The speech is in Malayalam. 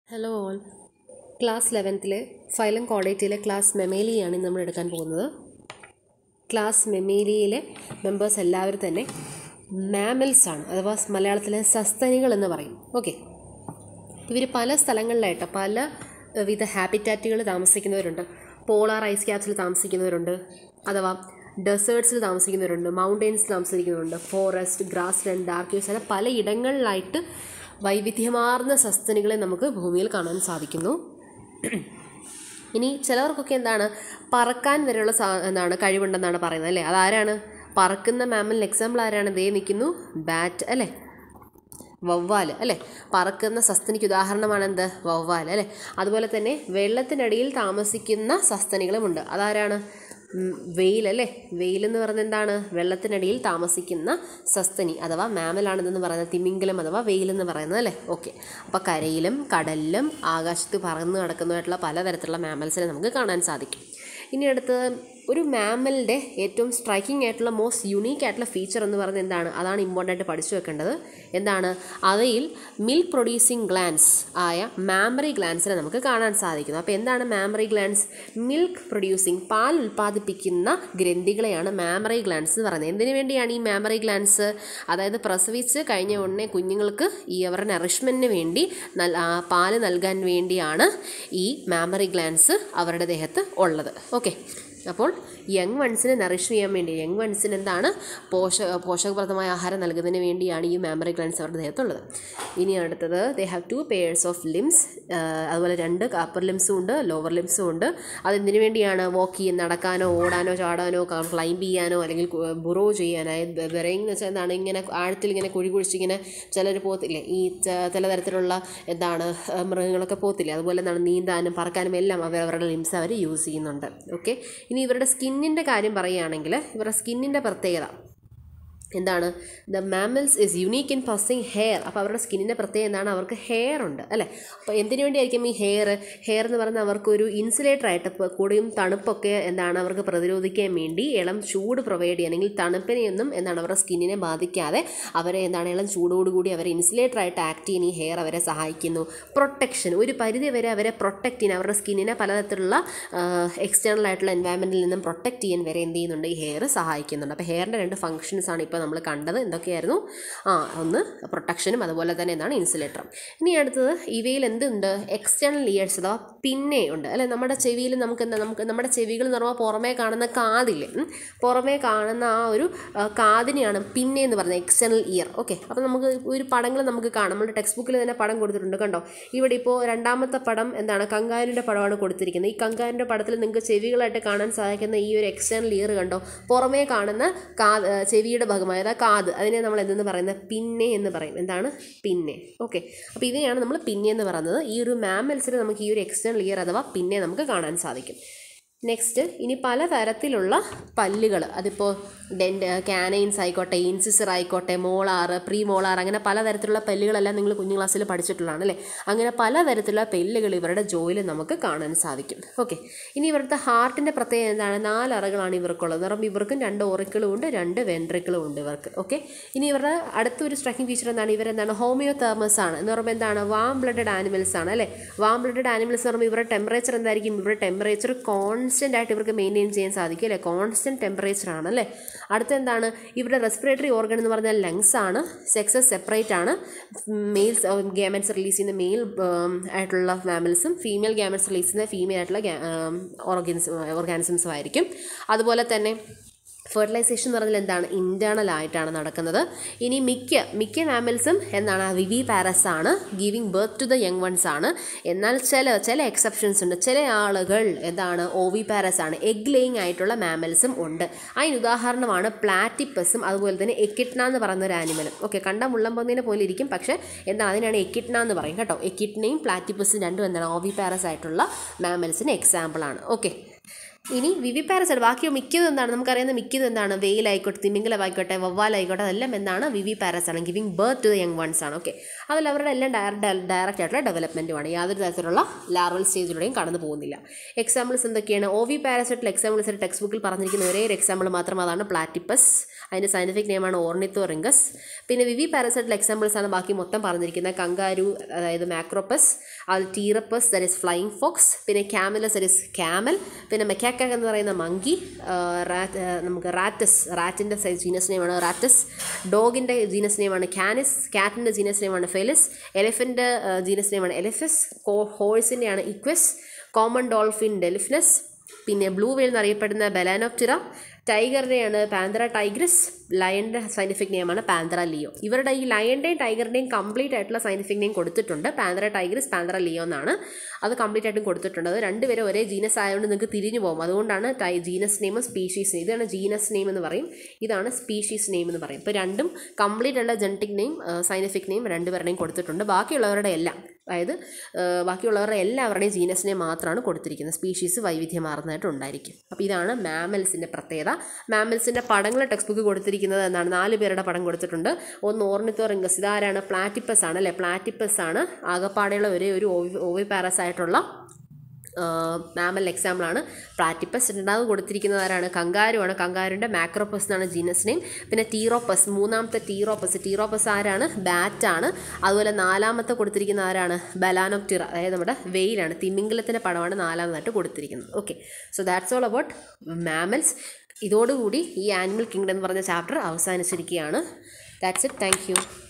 ഹലോ ഓൾ ക്ലാസ് ലെവൻത്തിലെ ഫൈലം കോഡേറ്റിലെ ക്ലാസ് മെമേലിയാണ് ഇന്ന് നമ്മൾ എടുക്കാൻ പോകുന്നത് ക്ലാസ് മെമേലിയിലെ മെമ്പേഴ്സ് എല്ലാവരും തന്നെ മാമൽസ് ആണ് അഥവാ മലയാളത്തിലെ സസ്തനികൾ എന്ന് പറയും ഓക്കെ ഇവർ പല സ്ഥലങ്ങളിലായിട്ട് പല ഏഹ്, വിധ ഹാബിറ്റാറ്റുകൾ താമസിക്കുന്നവരുണ്ട് പോളാർ ഐസ് ക്യാപ്സിൽ താമസിക്കുന്നവരുണ്ട് അഥവാ ഡെസേർട്സിൽ താമസിക്കുന്നവരുണ്ട് മൗണ്ടെയ്ൻസിൽ താമസിക്കുന്നവരുണ്ട് forest grassland dark use അങ്ങനെ പല ഇടങ്ങളിലായിട്ട് വൈവിധ്യമാർന്ന സസ്തനികളെ നമുക്ക് ഭൂമിയിൽ കാണാൻ സാധിക്കുന്നു ഇനി ചിലവർക്കൊക്കെ എന്താണ് പറക്കാൻ വരെയുള്ള സാ എന്താണ് കഴിവുണ്ടെന്നാണ് പറയുന്നത് അല്ലേ അതാരാണ് പറക്കുന്ന മാമലിന് എക്സാമ്പിൾ ആരാണ് ദേ നിൽക്കുന്നു ബാറ്റ് അല്ലേ വവ്വാൽ അല്ലേ പറക്കുന്ന സസ്തനിക്ക് ഉദാഹരണമാണ് എന്ത് വവ്വാൽ അല്ലേ അതുപോലെ തന്നെ വെള്ളത്തിനടിയിൽ താമസിക്കുന്ന സസ്തനികളുമുണ്ട് അതാരാണ് ഉം, വെയിൽ അല്ലേ വെയിൽ എന്ന് പറയുന്നത് എന്താണ് വെള്ളത്തിനടിയിൽ താമസിക്കുന്ന സസ്തനി അഥവാ മാമലാണെന്ന് പറയുന്നത് തിമിംഗലം അഥവാ വെയിൽ എന്ന് പറയുന്നത് അല്ലേ ഓക്കെ അപ്പോൾ കരയിലും കടലിലും ആകാശത്ത് പറന്ന് നടക്കുന്നതായിട്ടുള്ള പലതരത്തിലുള്ള മാമൽസിനെ നമുക്ക് കാണാൻ സാധിക്കും ഇനി അടുത്തത് ഒരു മാമലിൻ്റെ ഏറ്റവും സ്ട്രൈക്കിംഗ് ആയിട്ടുള്ള മോസ്റ്റ് യുണീക്ക് ആയിട്ടുള്ള ഫീച്ചർ എന്ന് പറയുന്നത് എന്താണ് അതാണ് ഇമ്പോർട്ടൻ്റ് ആയിട്ട് പഠിച്ചു വെക്കേണ്ടത് എന്താണ് അവയിൽ മിൽക്ക് പ്രൊഡ്യൂസിങ് ഗ്ലാൻസ് ആയ മാമറി ഗ്ലാൻസിനെ നമുക്ക് കാണാൻ സാധിക്കുന്നു അപ്പോൾ എന്താണ് മാമറി ഗ്ലാൻസ് മിൽക്ക് പ്രൊഡ്യൂസിങ് പാൽ ഉൽപ്പാദിപ്പിക്കുന്ന ഗ്രന്ഥികളെയാണ് മാമറി ഗ്ലാൻസ് എന്ന് പറയുന്നത് എന്തിനു വേണ്ടിയാണ് ഈ മാമറി ഗ്ലാൻസ് അതായത് പ്രസവിച്ച് കഴിഞ്ഞ ഉടനെ കുഞ്ഞുങ്ങൾക്ക് ഈ അവരുടെ നറിഷ്മെൻറ്റിന് വേണ്ടി നൽ ആ, പാല് നൽകാൻ വേണ്ടിയാണ് ഈ മാമറി ഗ്ലാൻസ് അവരുടെ ദേഹത്ത് ഉള്ളത് ഓക്കെ അപ്പോൾ യങ് വൺസിനെ നറിഷ് ചെയ്യാൻ വേണ്ടി യങ് വൺസിന് എന്താണ് പോഷക പോഷകപ്രദമായ ആഹാരം നൽകുന്നതിന് വേണ്ടിയാണ് ഈ മാമറി ഗ്ലാൻസ് അവരുടെ ദേഹത്തുള്ളത് ഇനി അടുത്തത് they have two pairs of limbs അതുപോലെ രണ്ട് അപ്പർ ലിംസും ഉണ്ട് ലോവർ ലിംസും ഉണ്ട് അതെന്തിനു വേണ്ടിയാണ് വാക്ക് ചെയ്യാൻ നടക്കാനോ ഓടാനോ ചാടാനോ ക്ലൈംബ് ചെയ്യാനോ അല്ലെങ്കിൽ ബുറോ ചെയ്യാനായി ബെറയിങ് എന്ന് വെച്ചാൽ എന്താണ് ഇങ്ങനെ ആഴത്തിൽ ഇങ്ങനെ കുഴി കുഴിച്ച് ഇങ്ങനെ ചിലർ പോകത്തില്ലേ ഈ ച- ചില തരത്തിലുള്ള എന്താണ് ആ, മൃഗങ്ങളൊക്കെ പോകത്തില്ലേ അതുപോലെ എന്താണ് നീന്താനും പറക്കാനും എല്ലാം അവർ അവരുടെ ലിംസ് അവർ യൂസ് ചെയ്യുന്നുണ്ട് ഓക്കെ ഇനി ഇവരുടെ സ്കിന്നിൻ്റെ കാര്യം പറയുകയാണെങ്കിൽ ഇവരുടെ സ്കിന്നിൻ്റെ പ്രത്യേകത എന്താണ് the mammals is unique in possessing hair അപ്പോൾ അവരുടെ സ്കിന്നിൻ്റെ പ്രത്യേകത എന്താണ് അവർക്ക് ഹെയർ ഉണ്ട് അല്ലേ അപ്പോൾ എന്തിനു വേണ്ടിയായിരിക്കും ഈ ഹെയർ ഹെയർ എന്ന് പറയുന്നത് അവർക്കൊരു ഇൻസുലേറ്റർ ആയിട്ട് ഇപ്പോൾ കൂടിയും തണുപ്പൊക്കെ എന്താണ് അവർക്ക് പ്രതിരോധിക്കാൻ വേണ്ടി ഇളം ചൂട് പ്രൊവൈഡ് ചെയ്യുക അല്ലെങ്കിൽ തണുപ്പിനെയൊന്നും എന്താണ് അവരുടെ സ്കിന്നിനെ ബാധിക്കാതെ അവരെ എന്താണ് ഇളം ചൂടോടുകൂടി അവരെ ഇൻസുലേറ്റർ ആയിട്ട് ആക്ട് ചെയ്യാൻ ഈ ഹെയർ അവരെ സഹായിക്കുന്നു പ്രൊട്ടക്ഷൻ ഒരു പരിധി വരെ അവരെ പ്രൊട്ടക്റ്റ് ചെയ്യാൻ അവരുടെ സ്കിന്നിനെ പലതരത്തിലുള്ള എക്സ്റ്റേണൽ ആയിട്ടുള്ള എൻവയറമെൻറ്റിൽ നിന്നും പ്രൊട്ടക്റ്റ് ചെയ്യാൻ വരെ എന്ത് ചെയ്യുന്നുണ്ട് ഈ ഹെയർ സഹായിക്കുന്നുണ്ട് അപ്പോൾ ഹെയറിൻ്റെ രണ്ട് ഫങ്ഷൻസ് ആണ് ഇപ്പോൾ നമ്മൾ കണ്ടത് എന്തൊക്കെയായിരുന്നു ആ ഒന്ന് പ്രൊട്ടക്ഷനും അതുപോലെ തന്നെ എന്താണ് ഇൻസുലേറ്ററും ഇനി അടുത്തത് ഇവയിൽ എന്തുണ്ട് എക്സ്റ്റേണൽ ഇയേഴ്സ് അഥവാ പിന്നെ ഉണ്ട് അല്ലെ നമ്മുടെ ചെവിയിൽ നമുക്ക് എന്താ നമുക്ക് നമ്മുടെ ചെവികൾ എന്ന് പറയുമ്പോൾ പുറമേ കാണുന്ന കാതില്ലേ ഉം. പുറമേ കാണുന്ന ആ ഒരു ആ, കാതിനെയാണ് പിന്നെ എന്ന് പറയുന്നത് എക്സ്റ്റേണൽ ഇയർ ഓക്കെ അപ്പോൾ നമുക്ക് ഒരു പടങ്ങൾ നമുക്ക് കാണാം നമ്മുടെ ടെക്സ്റ്റ് ബുക്കിൽ തന്നെ പടം കൊടുത്തിട്ടുണ്ട് കണ്ടോ ഇവിടെ ഇപ്പോൾ രണ്ടാമത്തെ പടം എന്താണ് കങ്കാരിൻ്റെ പടമാണ് കൊടുത്തിരിക്കുന്നത് ഈ കങ്കാരിൻ്റെ പടത്തിൽ നിങ്ങൾക്ക് ചെവികളായിട്ട് കാണാൻ സാധിക്കുന്ന ഈ ഒരു എക്സ്റ്റേണൽ ഇയർ കണ്ടോ പുറമേ കാണുന്ന കാ ആ, ചെവിയുടെ ഭാഗമായ അതാ കാത് അതിനെ നമ്മൾ എന്തെന്ന് പറയുന്നത് പിന്നെ എന്ന് പറയും എന്താണ് പിന്നെ ഓക്കെ അപ്പോൾ ഇതിനെയാണ് നമ്മൾ പിന്നെ എന്ന് പറയുന്നത് ഈ ഒരു മാമൽസിൽ നമുക്ക് ഈ ഒരു എക്സ്റ്റേണൽ ഇയർ അഥവാ പിന്നെ നമുക്ക് കാണാൻ സാധിക്കും നെക്സ്റ്റ് ഇനി പലതരത്തിലുള്ള പല്ലുകൾ അതിപ്പോൾ ഡെൻറ്റ് കാനൈൻസ് ആയിക്കോട്ടെ ഇൻസിസർ ആയിക്കോട്ടെ മോളാർ പ്രീ മോളാർ അങ്ങനെ പലതരത്തിലുള്ള പല്ലുകളെല്ലാം നിങ്ങൾ കുഞ്ഞു ക്ലാസ്സിൽ പഠിച്ചിട്ടുള്ളതാണ് അല്ലേ അങ്ങനെ പലതരത്തിലുള്ള പല്ലുകൾ ഇവരുടെ ജോയിൽ നമുക്ക് കാണാൻ സാധിക്കും ഓക്കെ ഇനി ഇവരുടെ ഹാർട്ടിൻ്റെ പ്രത്യേകത എന്താണ് നാലറകളാണ് ഇവർക്കുള്ളത് കാരണം ഇവർക്കും രണ്ട് ഓറിക്കളും ഉണ്ട് രണ്ട് വെൻട്രിക്കിളും ഉണ്ട് ഇവർക്ക് ഓക്കെ ഇനി ഇവരുടെ അടുത്തൊരു സ്ട്രൈക്കിംഗ് ഫീച്ചർ എന്താണ് ഇവരെന്താണ് ഹോമിയോ തേർമസ് ആണ് എന്ന് പറയുമ്പോൾ എന്താണ് വാം ബ്ലഡഡ് ആനിമൽസ് ആണ് അല്ലേ വാം ബ്ലഡഡ് ആനിമൽസ് എന്ന് പറയുമ്പോൾ ഇവരുടെ ടെമ്പറേച്ചർ എന്തായിരിക്കും ഇവരുടെ ടെമ്പറേച്ചർ കോൺസ്റ്റൻ്റ് ആയിട്ട് ഇവർക്ക് മെയിൻറ്റെയിൻ ചെയ്യാൻ സാധിക്കും അല്ലേ കോൺസ്റ്റൻറ്റ് ടെമ്പറേച്ചർ ആണ് അല്ലേ അടുത്ത എന്താണ് ഇവരുടെ റെസ്പിറേറ്ററി ഓർഗൻ എന്ന് പറഞ്ഞാൽ ലങ്സ് ആണ് സെക്സസ് സെപ്പറേറ്റ് ആണ് മെയിൽസ് ഗാമറ്റ്സ് റിലീസ് ചെയ്യുന്ന മെയിൽ ആയിട്ടുള്ള മാമൽസും ഫീമെയിൽ ഗാമറ്റ്സ് റിലീസ് ചെയ്യുന്ന ഫീമെയിൽ ആയിട്ടുള്ള ഓർഗൻസ് ഓർഗാനിസംസും ആയിരിക്കും അതുപോലെ തന്നെ ഫെർട്ടിലൈസേഷൻ എന്ന് പറഞ്ഞാൽ എന്താണ് ഇൻറ്റേർണൽ ആയിട്ടാണ് നടക്കുന്നത് ഇനി മിക്ക മിക്ക മാമൽസും എന്താണ് വിവി പാരസ് ആണ് giving birth to the young ones ആണ് എന്നാൽ ചില ചില എക്സെപ്ഷൻസ് ഉണ്ട് ചില ആളുകൾ എന്താണ് ഓവി പാരസ് ആണ് എഗ് ലേയിങ് ആയിട്ടുള്ള മാമൽസും ഉണ്ട് അതിന് ഉദാഹരണമാണ് പ്ലാറ്റിപ്പസും അതുപോലെ തന്നെ എക്കിട്ന എന്ന് പറയുന്ന ഒരു ആനിമലും ഓക്കെ കണ്ട മുള്ളംപൊന്നിനെ പോലെ ഇരിക്കും പക്ഷേ എന്താണ് അതിനാണ് എക്കിട്ന എന്ന് പറയും കേട്ടോ എക്കിട്നയും പ്ലാറ്റിപ്പസും രണ്ടും എന്താണ് ഓവി പാരസ് ആയിട്ടുള്ള മാമൽസിന് എക്സാമ്പിളാണ് ഓക്കെ ഇനി വിവി പാരസൈറ്റ് ബാക്കി മിക്കത് എന്താണ് നമുക്കറിയാവുന്ന മിക്കത് എന്താണ് വെയിലായിക്കോട്ടെ തിമിംഗലമായിക്കോട്ടെ വവ്വാലായിക്കോട്ടെ അതെല്ലാം എന്താണ് വിവി പാരസ് ആണ് giving birth to the young ones ആണ് ഓക്കെ അതിൽ അവരുടെ എല്ലാം ഡയറക്റ്റ് ഡയറക്റ്റ് ആയിട്ടുള്ള ഡെവലപ്മെൻറ്റുമാണ് യാതൊരു തരത്തിലുള്ള ലാർവൽ സ്റ്റേജിലൂടെയും കടന്നു പോകുന്നില്ല എക്സാമ്പിൾസ് എന്തൊക്കെയാണ് ഒ വി പാരസൈറ്റിൽ എക്സാമ്പിൾസ് ടെക്സ്റ്റ് ബുക്കിൽ പറഞ്ഞിരിക്കുന്ന ഒരേ ഒരു എക്സാമ്പിൾ മാത്രം അതാണ് പ്ലാറ്റിപ്പസ് അതിൻ്റെ സയൻറ്റിഫിക് നെയിമാണ് ഓർണിത്തോറിംഗസ് പിന്നെ വിവി പാരസൈറ്റിൽ എക്സാമ്പിൾസ് ആണ് ബാക്കി മൊത്തം പറഞ്ഞിരിക്കുന്നത് കങ്കാരു അതായത് മാക്രോപ്പസ് അത് Pteropus that is flying fox പിന്നെ ക്യാമലസ് ദറ്റ് ഇസ് ക്യാമൽ പിന്നെ മെക്കാക്ക എന്ന് പറയുന്ന മങ്കി റാറ്റ് നമുക്ക് റാറ്റസ് റാറ്റിൻ്റെ സൈസ് ജീനസ് നെയിമാണ് റാറ്റസ് ഡോഗിൻ്റെ ജീനസ് നെയിമാണ് കാനിസ് കാറ്റിൻ്റെ ജീനസ് നെയിമാണ് ഫെലിസ് എലിഫൻ്റ് ജീനസ് നെയിമാണ് എലിഫസ് കോ ഹോഴ്സിൻ്റെയാണ് ഇക്വസ് കോമൺ ഡോൾഫിൻ ഡെലിഫിനസ് പിന്നെ ബ്ലൂ വെയിൽ എന്നറിയപ്പെടുന്ന ബലാനോപ്റ്റിറ ടൈഗറിൻ്റെയാണ് പാന്തറ ടൈഗ്രസ് ലയൻ്റെ സയൻറ്റിഫിക് നെയിമാണ് പാന്തറ ലിയോ ഇവരുടെ ഈ ലയൻ്റെയും ടൈഗറിൻ്റെയും കംപ്ലീറ്റ് ആയിട്ടുള്ള സയൻറ്റിഫിക് നെയിം കൊടുത്തിട്ടുണ്ട് പാന്തറ ടൈഗ്രസ് പാന്തറ ലിയോ എന്നാണ് അത് കംപ്ലീറ്റ് ആയിട്ടും കൊടുത്തിട്ടുണ്ട് അത് രണ്ടുപേരും ഒരേ ജീനസ് ആയതുകൊണ്ട് നിങ്ങൾക്ക് തിരിഞ്ഞു പോകും അതുകൊണ്ടാണ് ടൈ ജീനസ് നെയിമും സ്പീഷീസ് നെയിം ഇതാണ് ജീനസ് നെയിം എന്ന് പറയും ഇതാണ് സ്പീഷീസ് നെയിം എന്ന് പറയും ഇപ്പോൾ രണ്ടും കംപ്ലീറ്റ് ഉള്ള ജനറ്റിക് നെയിം സയൻറ്റിഫിക് നെയിം രണ്ടുപേരുടെയും കൊടുത്തിട്ടുണ്ട് ബാക്കിയുള്ളവരുടെ എല്ലാം അതായത് ഏഹ് ബാക്കിയുള്ളവരുടെ എല്ലാവരുടെയും ജീനസിനെ മാത്രമാണ് കൊടുത്തിരിക്കുന്നത് സ്പീഷീസ് വൈവിധ്യമാർന്നതായിട്ട് ഉണ്ടായിരിക്കും അപ്പോൾ ഇതാണ് മാമൽസിൻ്റെ പ്രത്യേകത മാമൽസിൻ്റെ പടങ്ങൾ ടെക്സ്റ്റ് ബുക്ക് കൊടുത്തിരിക്കുന്നത് എന്താണ് നാല് പേരുടെ പടം കൊടുത്തിട്ടുണ്ട് ഒന്ന് ഓർണിത്തോറിംഗസ് ഇതാരാണ് പ്ലാറ്റിപ്പസ് ആണ് അല്ലേ പ്ലാറ്റിപ്പസ് ആണ് ആകപ്പാടെയുള്ള ഒരേ ഒരു ഓവി പാരസ് ആയിട്ടുള്ള മാമൽ എക്സാമ്പിളാണ് പ്ലാറ്റിപ്പസ് രണ്ടാമത് കൊടുത്തിരിക്കുന്നത് ആരാണ് കങ്കാരുവാണ് കങ്കാരുൻ്റെ മാക്രോപ്പസ് എന്നാണ് ജീനസ് നെയിം പിന്നെ ടീറോപ്പസ് മൂന്നാമത്തെ ടീറോപ്പസ് ടീറോപ്പസ് ആരാണ് ബാറ്റാണ് അതുപോലെ നാലാമത്തെ കൊടുത്തിരിക്കുന്ന ആരാണ് ബലാനോപ്റ്റിറ അതായത് നമ്മുടെ വെയിലാണ് തിമിംഗലത്തിൻ്റെ പടമാണ് നാലാമതായിട്ട് കൊടുത്തിരിക്കുന്നത് okay so that's all about mammals ഇതോടുകൂടി ഈ ആനിമൽ കിങ്ഡം എന്ന് പറഞ്ഞ ചാപ്റ്റർ അവസാനിച്ചിരിക്കുകയാണ് ദാറ്റ്സ് ഇറ്റ് താങ്ക് യു